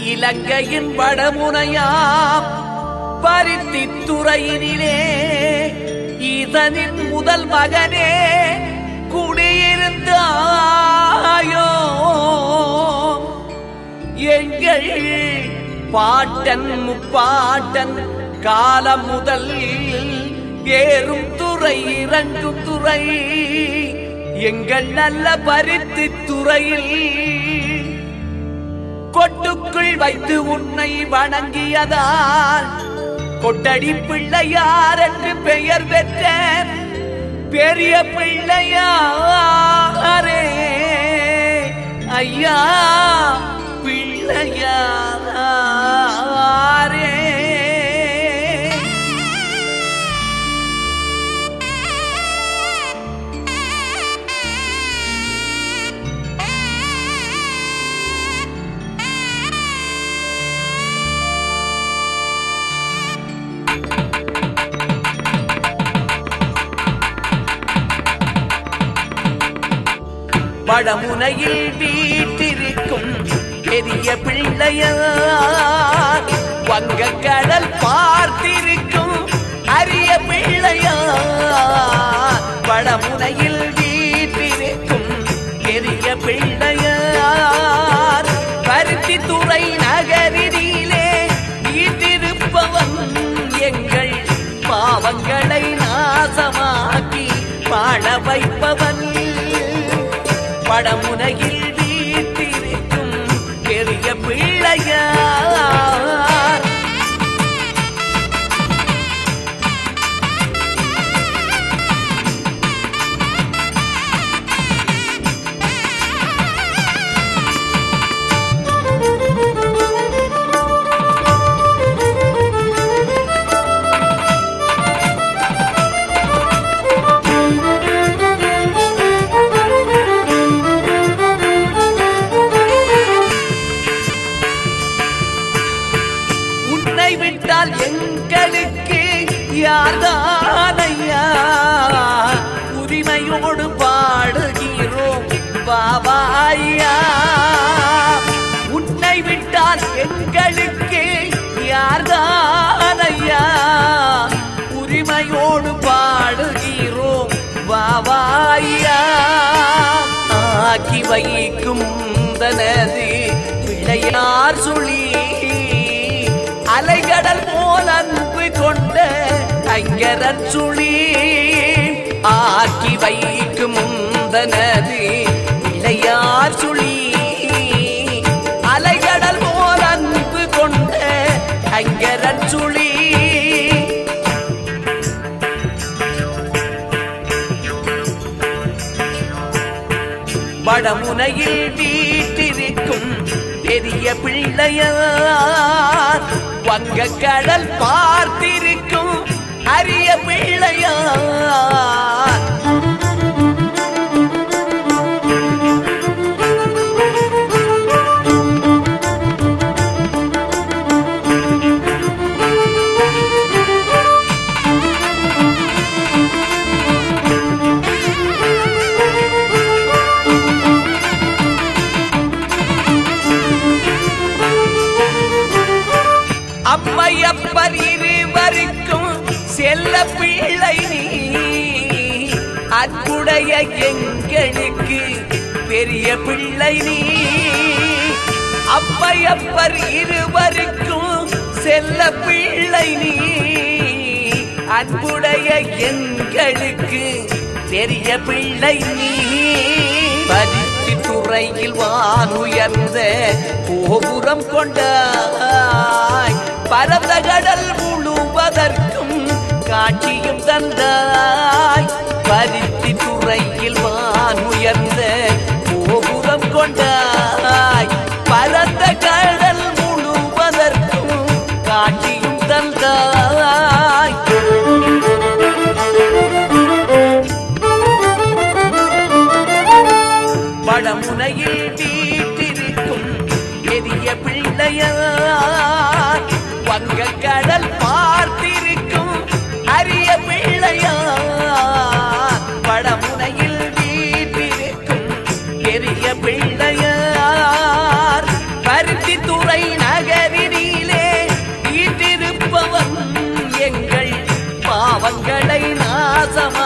இலங்கையின் வடமுனையாம் பருத்தி துறையினிலே இதனின் முதல் மகனே குடியிருந்தாயோ எங்கள் பாட்டன் முப்பாட்டன் காலம் முதல் ஏறும் துறை இறங்கும் துறை எங்கள் நல்ல பருத்தி துறையில் கொட்டுக்குள் வைத்து உன்னை வணங்கியதால் கொட்டடி பிள்ளையார் என்று பெயர் பெற்ற பெரிய பிள்ளையாரே ஐயா பிள்ளையாரே வடமுனையில் வீட்டிருக்கும் பெரிய பிள்ளையார் வங்க கடல் பார்த்திருக்கும் அரிய பிள்ளையார் வடமுனையில் வீட்டிருக்கும் பெரிய பிள்ளையார் பருத்தி துறை நகரிலே வீட்டிருப்பவன் எங்கள் பாவங்களை நாசமாக்கி பாட வைப்பவன் படமுனையில் வீட்டிருக்கும் பெரிய பிள்ளையார் உன்னை விட்டால் எங்களுக்கு யார்தானையா உரிமையோடு பாடுகிறோம் பாபாயா உன்னை விட்டால் எங்களுக்கு யார்தானையா உரிமையோடு பாடுகிறோம் பாபாயா ஆக்கி வைக்கும் தனது பிள்ளையார் சுழி அலைகடல் போல் அன்பு கொண்ட கைங்கரன் சுழி ஆக்கி வைக்கும் முந்தனது இளையார் சுழி அலைகடல் போல் அன்பு கொண்ட கைங்கரன் சுழி வடமுனையில் வீட்டிருக்கும் பெரிய பிள்ளையார் வங்க கடல் பார்த்திருக்கும் அரிய பிள்ளையார் அம்மையப்பர் இருவருக்கும் செல்ல பிள்ளை நீ அன்புடைய எங்களுக்கு பெரிய பிள்ளை நீ அம்மையப்பர் இருவருக்கும் செல்ல பிள்ளை நீ அன்புடைய எங்களுக்கு பெரிய பிள்ளை நீ பருத்தி துறையில் வானுயர்ந்த கோபுரம் கொண்டாய் பரந்த கடல் முழுவதற்கும் காட்சியும் தந்தாய் பருத்தி துறையில் வானுயர்ந்த கோபுரம் கொண்டாய் பரந்த கடல் முழுவதற்கும் காட்சியும் தந்தாய் வடமுனையில் வீட்டிருக்கும் பெரிய பிள்ளையார் வங்க கடல் பார்த்திருக்கும் அரிய பிள்ளையார் வடமுனையில் வீட்டிருக்கும் பெரிய பிள்ளையார் பருத்தி துறை நகர் பாவங்களை நாசமாக்கும்